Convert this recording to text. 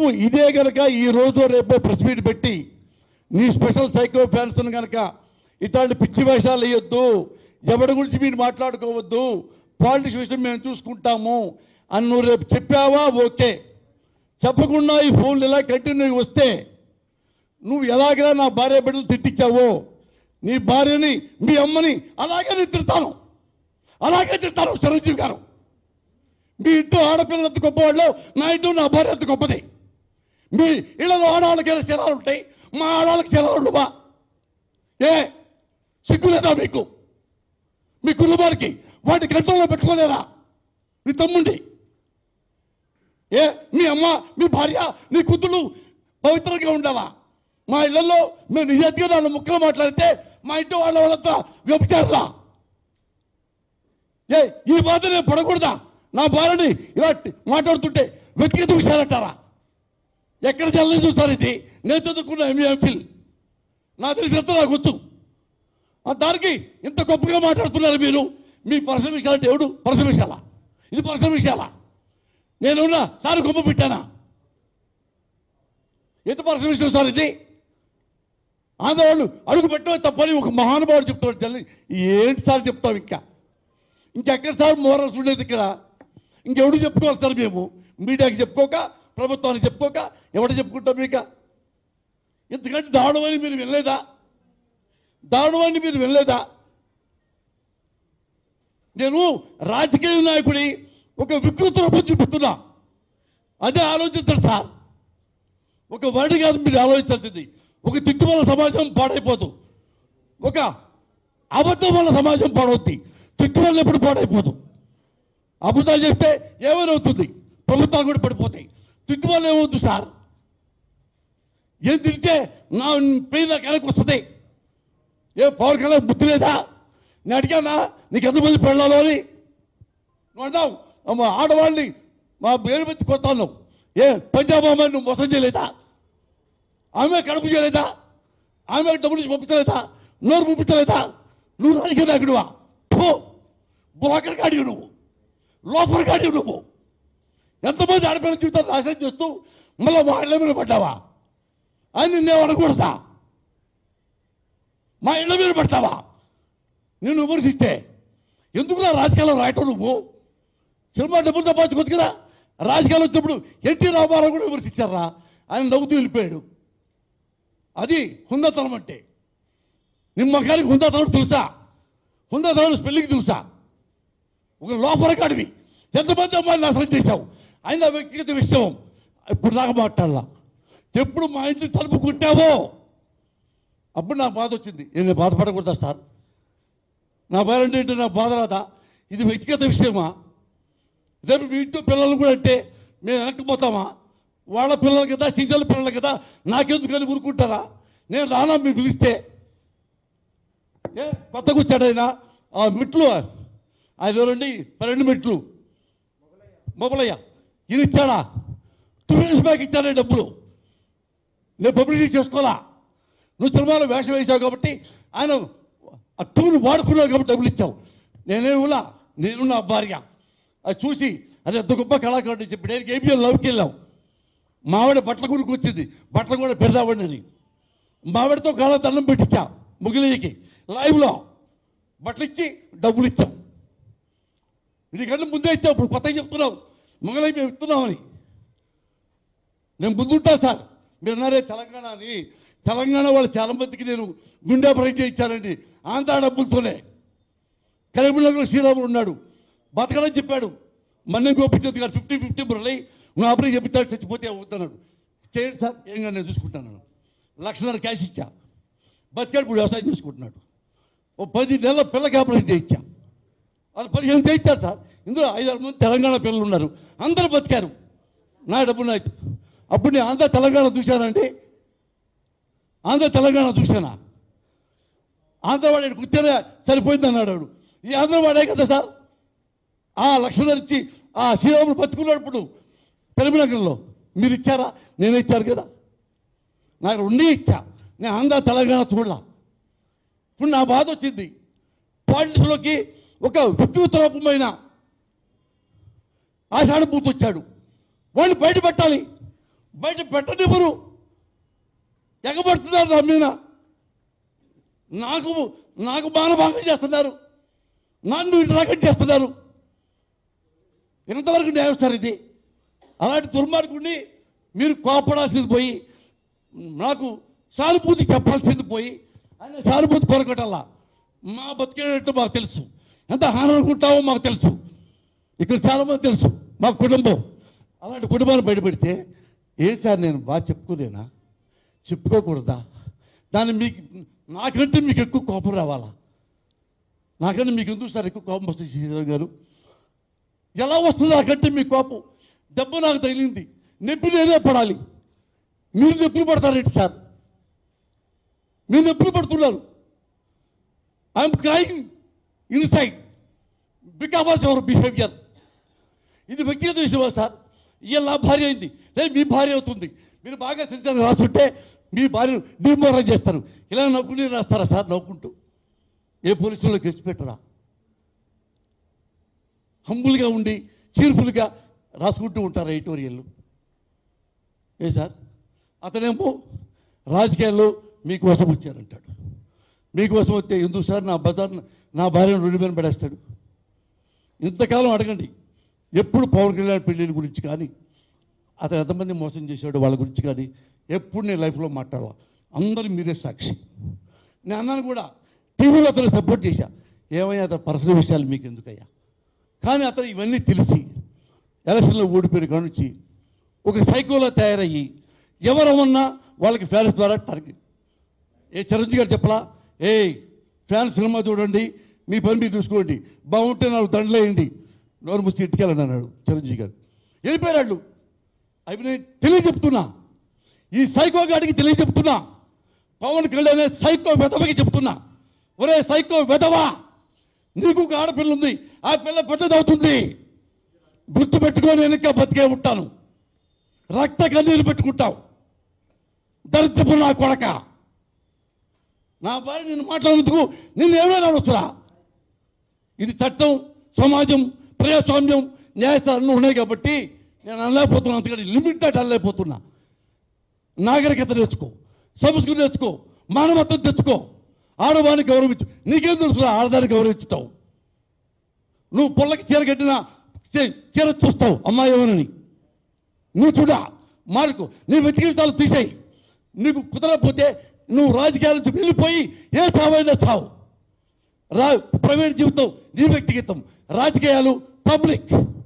నువ్వు ఇదే గనక ఈ రోజు రేపో ప్రెస్ మీట్ పెట్టి నీ స్పెషల్ సైకో ఫ్యాన్స్ కనుక ఇట్లాంటి పిచ్చి వేషాలు వేయొద్దు ఎవరి గురించి మీరు మాట్లాడుకోవద్దు పాలిటిక్స్ విషయం మేము చూసుకుంటాము అని నువ్వు రేపు చెప్పావా ఓకే చెప్పకుండా ఈ ఫోన్లు ఇలా కంటిన్యూ వస్తే నువ్వు ఎలాగైనా నా భార్య బిడ్డలు తిట్టించావో నీ భార్యని మీ అమ్మని అలాగే నేను తిడతాను అలాగే తిడతాను చిరంజీవి గారు మీ ఇంట్లో ఆడపిల్లలు ఎంత గొప్పవాళ్ళు నా ఇంట్లో నా భార్య ఎంత గొప్పది మీ ఇళ్ళలో ఆడవాళ్ళకైనా శిలాలు ఉంటాయి మా ఆడవాళ్ళకి శిలాలు ఉండవా ఏ సిగ్గు లేదా మీకు మీ కుటుంబానికి వాటి కంట్రోల్లో పెట్టుకోలేరా మీ తమ్ముండి ఏ మీ అమ్మ మీ భార్య నీ కూతుళ్ళు పవిత్రంగా ఉండాలా మా ఇళ్లలో మేము నిజాతిగా నాలుగు ముక్కలు మాట్లాడితే మా ఇంటి వాళ్ళ వాళ్ళంతా వ్యభిచారులా ఏ ఈ బాధ నేను పడకూడదా నా భార్యని ఇలా మాట్లాడుతుంటే వ్యక్తిగత విషయాలంటారా ఎక్కడ చల్లని చూస్తారు ఇది నేను చదువుకున్న ఎంఏ ఎంఫిల్ నా తెలిసినంత నాకు వచ్చు ఆ దానికి ఇంత గొప్పగా మాట్లాడుతున్నారు మీరు మీ పర్సనల్ విషయాలంటే ఎవడు పర్సనల్ విషయాలా ఇది పర్సనల్ విషయాలా నేనున్నా సార్ గొప్ప పెట్టానా ఎంత పర్సనల్ విషయం సార్ ఇది ఆంధ్రవాళ్ళు అడుగు పెట్టడం తప్పని ఒక మహానుభావుడు చెప్తాడు జల్లి ఏంటి సార్ చెప్తాం ఇంకా ఇంకెక్కడ సార్ మోరల్స్ ఉండేది ఇక్కడ ఇంకెవడు చెప్పుకోవాలి సార్ మేము మీడియాకి చెప్పుకోక ప్రభుత్వానికి చెప్పుకోక ఎవడు చెప్పుకుంటాం మీక ఇంతకంటే దారుణమని మీరు వినలేదా దారుణమని మీరు వినలేదా నేను రాజకీయ నాయకుడి ఒక వికృత రూపం చూపిస్తున్నా అదే ఆలోచించండి సార్ ఒక వర్డ్ కాదు మీరు ఆలోచించాల్సింది ఒక తిట్టు వల్ల సమాజం పాడైపోదు ఒక అబద్ధం వల్ల సమాజం పాడవుద్ది తిట్టు వల్ల ఎప్పుడు పాడైపోదు అబద్ధాలు చెప్తే ఏమైనా ప్రభుత్వాలు కూడా పడిపోతాయి తిట్టు వల్ల ఏమవుద్దు సార్ ఏం తిడితే నా పెయిన్ నాకు వెనక్కి వస్తుంది ఏ పవర్ కళ్యాణ్ బుద్ధి లేదా నేను అడిగానా నీకు ఎంతమంది పెళ్ళాలో అని నువ్వు అన్నావు అమ్మ ఆడవాళ్ళని మా పేరు పెట్టి కొడతాను ఏ పంజాబ్ అమ్మాయి నువ్వు మోసం చేయలేదా ఆమె కడుపు చేయలేదా ఆమె డబ్బులు నుంచి పంపించలేదా నోరు పంపించలేదా నువ్వు రాజకీయ నాయకుడువా పో బోకర్ గాడివి నువ్వు లోఫర్ గాడివి నువ్వు ఎంతమంది ఆడపిల్ల జీవితాన్ని నాశనం చేస్తూ మళ్ళీ మా ఇళ్ళ మీద పడ్డావా అని నిన్నేం అనకూడదా మా ఇళ్ళ మీద పడతావా నేను విమర్శిస్తే ఎందుకు నా రాజకీయాల్లో రాయటం నువ్వు సినిమా డబ్బులు సంపాదించుకోవచ్చు కదా రాజకీయాలు వచ్చినప్పుడు ఎన్టీ రామారావు కూడా విమర్శించారా ఆయన నవ్వుతూ వెళ్ళిపోయాడు అది హుందాతనం అంటే నిమ్మకానికి హుందాతనం తెలుసా హుందాతనం స్పెల్లింగ్ తెలుసా ఒక లోపల కాడివి ఎంతమంది అమ్మాయిని నాశనం చేశావు ఆయన వ్యక్తిగత విషయం ఇప్పుడు దాకా మాట్లాడాల ఎప్పుడు మా ఇంటి తలుపు కుట్టావో అప్పుడు నాకు బాధ వచ్చింది నేను బాధపడకూడదా సార్ నా పేరెంట్ ఏంటి నాకు బాధ రాదా ఇది వ్యక్తిగత విషయమా రేపు మీ ఇంట్లో పిల్లలు కూడా అంటే మేము వెనక్కిపోతామా వాళ్ళ పిల్లలు కదా సీజన్ పిల్లలు కదా నాకెందుకని ఊరుకుంటారా నేను రానా మీరు పిలిస్తే ఏ కొత్తగా వచ్చాడు ఆయన ఆ మెట్లు ఆయన ఎవరండి పన్నెండు మెట్లు మొబలయ్య ఇది ఇచ్చాడా టూ ఇయర్స్ బ్యాక్ ఇచ్చాడే డబ్బులు నేను పబ్లిసిటీ చేసుకోవాలా నువ్వు సినిమాలో వేషం వేసావు కాబట్టి ఆయన ఆ టూను వాడుకున్నావు కాబట్టి డబ్బులు ఇచ్చావు నేనేమిలా నేను నా భార్య అది చూసి అది ఎంత గొప్ప కళాకారుడు అని చెప్పి నేను ఏబిఎల్ లవ్కి వెళ్ళాం మావిడ బట్టల గురికి వచ్చింది బట్టలు కూడా పెడదామండి అని మావిడతో కాళ్ళ దండం పెట్టించా ముగిలికి లైవ్లో బట్టలు ఇచ్చి డబ్బులు ఇచ్చాం నీకంటే ముందే ఇచ్చావు ఇప్పుడు కొత్తగా చెప్తున్నావు మొగలై మేము ఇస్తున్నామని నేను ముందుంటా సార్ మీరు అన్నారే తెలంగాణ అని తెలంగాణ వాళ్ళు చాలా మందికి నేను గుండె ఆపరేట్ చేయించానండి ఆంధ్ర డబ్బులతోనే కరీంనగర్లో శ్రీరాముడు ఉన్నాడు బతకడని చెప్పాడు మన్నం గోపించదు గారు ఫిఫ్టీ ఫిఫ్టీ మురళి నువ్వు ఆపరేట్ చెప్తాడు చచ్చిపోతే అవుతున్నాడు చేయండి సార్ ఏం కాదు నేను చూసుకుంటాను లక్షన్నర క్యాష్ ఇచ్చా బతికాడు ఇప్పుడు వ్యవసాయం చేసుకుంటున్నాడు ఓ పది నెలల పిల్లకి ఆపరేషన్ చేయించా వాళ్ళు పదిహేను చేయించారు సార్ ఇందులో ఐదారు మంది తెలంగాణ పిల్లలు ఉన్నారు అందరూ బతికారు నా డబ్బు నాకు అప్పుడు నేను ఆంధ్ర తెలంగాణ చూశానండి ఆంధ్ర తెలంగాణ చూశానా ఆంధ్రవాడి కూర్చొని సరిపోయింది అన్నాడు వాడు. ఈ ఆంధ్రవాడే కదా సార్ ఆ లక్షణాలు ఇచ్చి ఆ శ్రీరాములు బతుకున్నాడు ఇప్పుడు పెరుమినగరంలో మీరు ఇచ్చారా నేను ఇచ్చారు కదా నాకు రెండే ఇచ్చా నేను ఆంధ్ర తెలంగాణ చూడలా ఇప్పుడు నా బాధ వచ్చింది పాలిటిక్స్లోకి ఒక వికృత రూపమైన ఆషాఢభూతి వచ్చాడు వాడిని బయట పెట్టాలి బయట పెట్టనివ్వరు ఎగబడుతున్నారు నా మీద నాకు నాకు మానభంగం చేస్తున్నారు నన్ను ఇంటరాగం చేస్తున్నారు ఎంతవరకు న్యాయం సార్ ఇది అలాంటి దుర్మార్గుడిని మీరు కోపడాల్సింది పోయి నాకు సానుభూతి చెప్పాల్సింది పోయి ఆయన సానుభూతి కొరకటల్లా మా బతికేటట్టు మాకు తెలుసు ఎంత హాననుకుంటామో మాకు తెలుసు ఇక్కడ చాలామంది తెలుసు మా కుటుంబం అలాంటి కుటుంబాన్ని బయటపెడితే ఏ సార్ నేను బాగా చెప్పుకోలేనా చెప్పుకోకూడదా దాన్ని మీకు నాకంటే మీకు ఎక్కువ కోపం రావాలా నాకంటే మీకు ఎందుకు సార్ ఎక్కువ కోపం వస్తుంది శ్రీరామ్ గారు ఎలా వస్తుంది నాకంటే మీ కోపం దెబ్బ నాకు తగిలింది నొప్పి నేనే పడాలి మీరు నొప్పులు పడతారేంటి సార్ మీరు నొప్పులు పడుతున్నారు I'm crime inside because our behaviour ఇది వ్యక్తిగత విషయమా సార్ ఇవాళ నా భార్య అయింది రేపు మీ భార్య అవుతుంది మీరు బాగా సిరిసారి రాసుంటే మీ భార్య డిమోరల్ చేస్తారు ఇలా నవ్వుకుని రాస్తారా సార్ నవ్వుకుంటూ ఏ పోలీసుల్లో కేసు పెట్టరా హంబుల్గా ఉండి చీర్ఫుల్గా రాసుకుంటూ ఉంటారు ఎడిటోరియల్ ఏ సార్ అతనేమో రాజకీయాల్లో మీకోసం వచ్చారంటాడు మీకోసం వస్తే ఎందుకు సార్ నా బజార్ నా భార్యను రెండు మీద పడేస్తాడు ఇంతకాలం అడగండి ఎప్పుడు పవన్ కళ్యాణ్ పెళ్ళిళ్ళ గురించి కానీ అతను ఎంతమంది మోసం చేశాడు వాళ్ళ గురించి కానీ ఎప్పుడు నేను లైఫ్లో మాట్లాడాల అందరూ మీరే సాక్షి నేను అన్నాను కూడా టీవీలో అతను సపోర్ట్ చేశా ఏమయ్యా అతను పర్సనల్ విషయాలు మీకు ఎందుకయ్యా కానీ అతను ఇవన్నీ తెలిసి ఎలక్షన్లో ఓడిపోయిన కాడ నుంచి ఒక సైకోలో తయారయ్యి ఎవరమన్నా వాళ్ళకి ఫ్యాన్స్ ద్వారా టార్గెట్ ఏ చిరంజీవి గారు చెప్పలా ఏ ఫ్యాన్ సినిమా చూడండి మీ పని మీరు చూసుకోండి బాగుంటే నాకు దండలేయండి నోరు ముసి ఇంటికెళ్ళండి అన్నాడు చిరంజీవి గారు వెళ్ళిపోయారు వాళ్ళు అవి నేను తెలియజెప్తున్నా ఈ సైకో గాడికి తెలియజెప్తున్నా పవన్ కళ్యాణ్ అనే సైకో వెధవకి చెప్తున్నా ఒరే సైకో వెధవా నీకు ఒక ఆడపిల్ల ఉంది ఆ పిల్ల పెద్దదవుతుంది గుర్తుపెట్టుకో నేను ఇంకా బతికే ఉంటాను రక్త కన్నీరు పెట్టుకుంటావు దరిద్రపు నా కొడక నా భార్య నేను మాట్లాడినందుకు నిన్ను ఏమైనా వస్తురా ఇది చట్టం సమాజం ప్రజాస్వామ్యం న్యాయస్థానాలు ఉన్నాయి కాబట్టి నేను అనలేకపోతున్నా అంతకంటే లిమిట్ దాటి అనలేకపోతున్నా నాగరికత నేర్చుకో సంస్కృతి నేర్చుకో మానవత్వం తెచ్చుకో ఆడవాన్ని గౌరవించు నీకేం తెలుసురా ఆడదాన్ని గౌరవించుతావు నువ్వు పొల్లకి చీర కట్టినా చీ- చీర చూస్తావు అమ్మాయి ఏమనని నువ్వు చూడా మార్కు నీ వ్యక్తిగతాలు తీసేయి నీకు కుదరకపోతే నువ్వు రాజకీయాల నుంచి వెళ్ళిపోయి ఏ చావైనా చావు రా ప్రైవేట్ జీవితం నీ వ్యక్తిగతం రాజకీయాలు పబ్లిక్